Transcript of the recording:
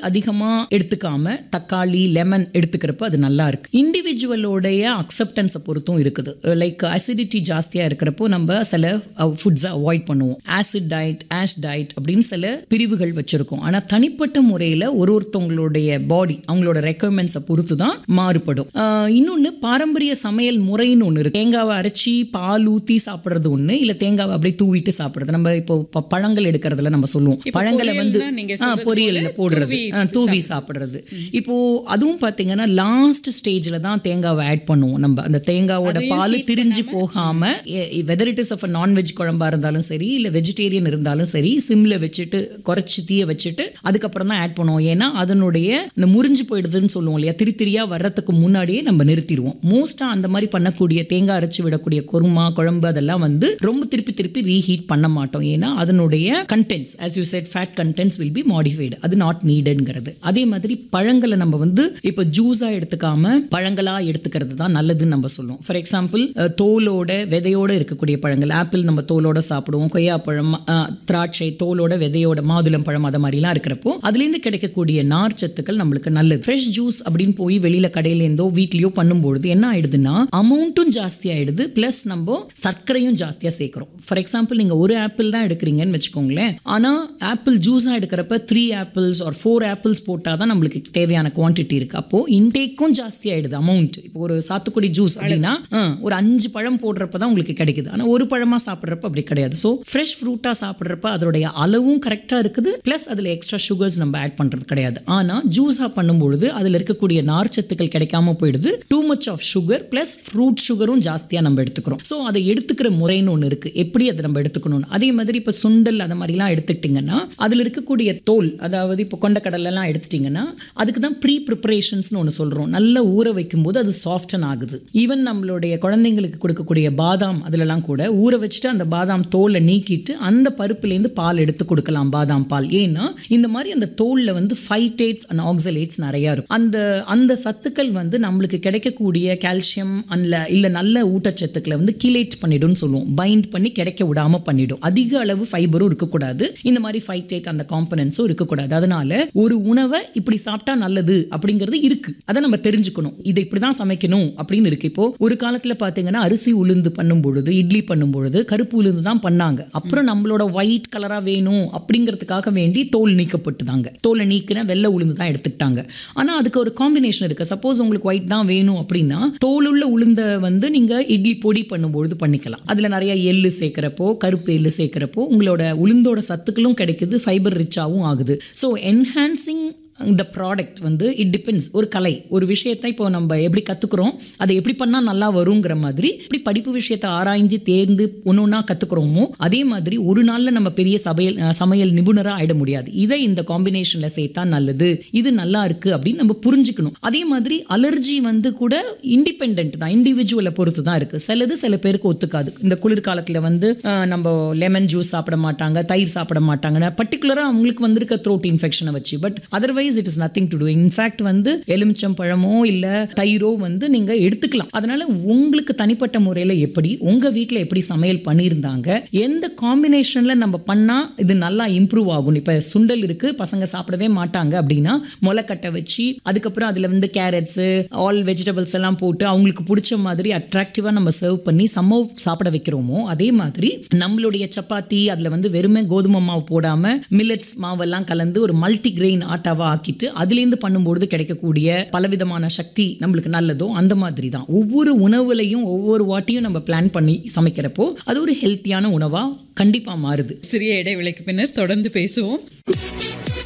அதிகமா எடுத்துக்காம தக்காளி லெமன் எடுத்துக்கிறப்ப அது நல்லா இருக்கு இண்டிவிஜுவலோடைய அக்செப்டன்ஸை பொறுத்தும் இருக்குது லைக் அசிடிட்டி ஜாஸ்தியா இருக்கிறப்போ நம்ம சில ஃபுட்ஸை அவாய்ட் பண்ணுவோம் ஆசிட் டயட் ஆஷ் டயட் அப்படின்னு சில பிரிவுகள் வச்சிருக்கோம் ஆனா தனிப்பட்ட முறையில ஒரு ஒருத்தவங்களுடைய பாடி அவங்களோட ரெக்குவயர்மெண்ட்ஸை பொறுத்து தான் மாறுபடும் ஆஹ் இன்னொன்னு பாரம்பரிய சமையல் முறைன்னு ஒன்று இருக்கு தேங்காவை அரைச்சி பால் ஊத்தி சாப்பிடுறது ஒண்ணு இல்ல தேங்காவை அப்படியே தூவிட்டு சாப்பிடுறது நம்ம இப்போ ப- பழங்கள் எடுக்கிறதுல நம்ம சொல்லுவோம் இப்போ பழங்களை வந்து பொரியல்னா நீங்க ஆ, சொல்றது பொரியல்ல போல போடுறது தூவி ஆ, தூவி சாப்பிடுறது இப்போ அதுவும் பாத்தீங்கன்னா லாஸ்ட் ஸ்டேஜ்ல தான் தேங்காவை ஆட் பண்ணுவோம் நம்ம அந்த தேங்காவோட அதையும் பால் heat திரிஞ்சு போகாம weather it is of non veg குழம்பா இருந்தாலும் சரி இல்ல வெஜிடேரியன் இருந்தாலும் சரி சிம்ல வச்சுட்டு குறைச்சி தீய வச்சுட்டு அதுக்கப்புறம் தான் ஆட் பண்ணுவோம் ஏன்னா அதனுடைய இந்த முறிஞ்சு போயிடுதுன்னு சொல்லுவோம் இல்லையா திரி திரியா வர்றதுக்கு முன்னாடியே நம்ம நிறுத்திடுவோம் மோஸ்டா அந்த மாதிரி பண்ணக்கூடிய தேங்காய் அரைச்சு விடக்கூடிய குருமா குழம்பு அதெல்லாம் வந்து ரொம்ப திருப்பி திருப்பி ரீஹீட் பண்ண மாட்டோம் ஏன்னா அதனுடைய contents as you said fat contents will be modified அது நாட் நீடட்ங்கிறது அதே மாதிரி பழங்களை நம்ம வந்து இப்போ ஜூஸா எடுத்துக்காம பழங்களா எடுத்துக்கிறது தான் நல்லதுன்னு நம்ம சொல்லுவோம் ஃபார் எக்ஸாம்பிள் தோலோட விதையோட இருக்கக்கூடிய பழங்கள் ஆப்பிள் நம்ம தோலோட சாப்பிடுவோம் கொய்யாப்பழம் அஹ், திராட்சை தோலோட விதையோட மாதுளம் பழம் அது மாதிரிலாம் இருக்கிறப்போ அதுலேருந்து கிடைக்கக்கூடிய நார் சத்துக்கள் நம்மளுக்கு நல்லது ஃப்ரெஷ் ஜூஸ் அப்படின்னு போய் வெளியில கடையிலேருந்தோ வீட்லயோ பண்ணும்பொழுது என்ன ஆயிடுதுன்னா அமௌண்ட்டும் ஜாஸ்தி ஆயிடுது பிளஸ் நம்ம சர்க்கரையும் ஜாஸ்தியா சேர்க்கிறோம் ஃபார் எக்ஸாம்பிள் நீங்க ஒரு ஆப்பிள் தான் எடுக்கிறீங்கன்னு வச்சுக்கோங்களேன் ஆனா ஆப்பிள் ஜூஸா எடுக்கிறப்ப three apples or four apples போட்டால் தான் நம்மளுக்கு தேவையான குவான்டிட்டி இருக்கு அப்போ இன்டேக்கும் ஜாஸ்தி ஆயிடுது அமௌண்ட் இப்போ ஒரு சாத்துக்குடி ஜூஸ் அப்படின்னா ஆ, ஒரு அஞ்சு பழம் போடுறப்ப தான் உங்களுக்கு கிடைக்குது ஆனா ஒரு பழமா சாப்பிட்றப்ப அப்படி கிடையாது ஸோ ஃப்ரெஷ் ஃப்ரூட்டா சாப்பிட்றப்ப அதோடைய அளவும் கரெக்டா இருக்குது பிளஸ் அதுல எக்ஸ்ட்ரா சுகர்ஸ் நம்ம ஆட் பண்றது கிடையாது ஆனா ஜூஸா பண்ணும்பொழுது அதுல இருக்கக்கூடிய நார்ச்சத்துக்கள் கிடைக்காம போயிடுது too much of sugar plus fruit சுகரும் ஜாஸ்தியா நம்ம எடுத்துக்கிறோம் ஸோ அதை எடுத்துக்கிற முறைன்னு ஒன்று இருக்கு எப்படி அதை நம்ம எடுத்துக்கணும் அதே மாதிரி இப்போ சுண்டல் அந்த மாதிரிலாம் எடுத்துக்கிட்டிங்கன்னா அதில் இருக்கக்கூடிய தோல் அதாவது இப்போ கொண்டக்கடலைலாம் எடுத்துட்டிங்கன்னா அதுக்கு தான் ப்ரீ ப்ரிப்பரேஷன்ஸ்னு ஒன்று சொல்கிறோம் நல்லா ஊற வைக்கும்போது அது சாஃப்டன் ஆகுது ஈவன் நம்மளுடைய குழந்தைங்களுக்கு கொடுக்கக்கூடிய பாதாம் அதிலலாம் கூட ஊற வச்சுட்டு அந்த பாதாம் தோலை நீக்கிட்டு அந்த பருப்புலேருந்து பால் எடுத்து கொடுக்கலாம் பாதாம் பால் ஏன்னா இந்த மாதிரி அந்த தோலில் வந்து ஃபைட்டேட்ஸ் அண்ட் ஆக்சலேட்ஸ் நிறையா இருக்கும் அந்த அந்த சத்துக்கள் வந்து நம்மளுக்கு கிடைக்கக்கூடிய கால்சியம் அல்ல இல்லை நல்ல ஊட்டச்சத்துக்களை வந்து கிலேட் பண்ணிடும்னு சொல்லுவோம் பைண்ட் பண்ணி கிடைக்க விடாம பண்ணிடும் அதிக அளவு ஃபைபரும் இருக்கக்கூடாது இந்த மாதிரி ஃபைட்டேட் அந்த காம்பனன்ஸும் இருக்கக்கூடாது அதனால ஒரு உணவை இப்படி சாப்பிட்டா நல்லது அப்படிங்கிறது இருக்கு அதை நம்ம தெரிஞ்சுக்கணும் இதை இப்படிதான் சமைக்கணும் அப்படின்னு இருக்கு இப்போ ஒரு காலத்துல பாத்தீங்கன்னா அரிசி உளுந்து பண்ணும் பொழுது இட்லி பண்ணும் பொழுது கருப்பு உளுந்து தான் பண்ணாங்க அப்புறம் நம்மளோட ஒயிட் கலரா வேணும் அப்படிங்கிறதுக்காக வேண்டி தோல் நீக்கப்பட்டுதாங்க தோலை நீக்கின வெள்ளை உளுந்து தான் எடுத்துக்கிட்டாங்க ஆனா அதுக்கு ஒரு காம்பினேஷன் இருக்கு சப்போஸ் உங்களுக்கு ஒயிட் தான் வேணும் அப்படின்னா தோலுள்ள உளுந்த வந்து நீங்க இட்லி பொடி பண்ணும்பொழுது பண்ணிக்கலாம் அதுல நிறைய எள்ளு சேர்க்கிறப்போ கருப்பு எள்ளு சேர்க்கிறப்போ உங்களோட உளுந்தோட சத்துக்களும் கிடைக்குது ஃபைபர் ரிச்சாகவும் ஆகுது ஸோ என்ஹான்சிங் இந்த ப்ராடக்ட் வந்து இட் டிபெண்ட்ஸ் ஒரு கலை ஒரு விஷயத்தை இப்போ நம்ம எப்படி கற்றுக்குறோம் அதை எப்படி பண்ணால் நல்லா வருங்கிற மாதிரி இப்படி படிப்பு விஷயத்தை ஆராய்ஞ்சு தேர்ந்து ஒன்று ஒன்றா கற்றுக்குறோமோ அதே மாதிரி ஒரு நாளில் நம்ம பெரிய சமையல் அஹ், சமையல் நிபுணராக ஆயிட முடியாது இதை இந்த காம்பினேஷனில் சேர்த்தா நல்லது இது நல்லா இருக்கு அப்படின்னு நம்ம புரிஞ்சுக்கணும் அதே மாதிரி அலர்ஜி வந்து கூட இண்டிபெண்ட் தான் இண்டிவிஜுவலை பொறுத்து தான் இருக்கு சிலது சில பேருக்கு ஒத்துக்காது இந்த குளிர்காலத்தில் வந்து அஹ், நம்ம லெமன் ஜூஸ் சாப்பிட மாட்டாங்க தயிர் சாப்பிட மாட்டாங்க பர்டிகுலராக அவங்களுக்கு வந்திருக்க த்ரோட் இன்ஃபெக்ஷனை வச்சு but otherwise it is nothing to do in fact வந்து எலுமிச்சம் பழமோ இல்லை தயிரோ வந்து நீங்கள் எடுத்துக்கலாம் அதனால உங்களுக்கு தனிப்பட்ட முறையில் எப்படி உங்கள் வீட்டில் எப்படி சமையல் பண்ணியிருந்தாங்க எந்த காம்பினேஷனில் நம்ம பண்ணால் இது நல்லா இம்ப்ரூவ் ஆகும் இப்போ சுண்டல் இருக்கு பசங்க சாப்பிடவே மாட்டாங்க அப்படின்னா முளைக்கட்டை வச்சு அதுக்கப்புறம் அதில் வந்து கேரட்ஸு ஆல் வெஜிடபிள்ஸ் எல்லாம் போட்டு அவங்களுக்கு பிடிச்ச மாதிரி அட்ராக்டிவாக நம்ம சர்வ் பண்ணி சம்ம சாப்பிட வைக்கிறோமோ அதே மாதிரி நம்மளுடைய சப்பாத்தி அதில் வந்து வெறுமே கோதுமை மாவு போடாமல் மில்லட்ஸ் மாவெல்லாம் கலந்து ஒரு மல்டி கிரெயின் ஆட்டாவா ஆக்கிட்டு அதுலேருந்து பண்ணும்பொழுது கிடைக்கக்கூடிய பலவிதமான சக்தி நம்மளுக்கு நல்லதோ அந்த மாதிரி தான் ஒவ்வொரு உணவுலையும் ஒவ்வொரு வாட்டியும் நம்ம பிளான் பண்ணி சமைக்கிறப்போ அது ஒரு ஹெல்த்தியான உணவா கண்டிப்பா மாறுது சிறிய இடைவேளைக்கு பின்னர் தொடர்ந்து பேசுவோம்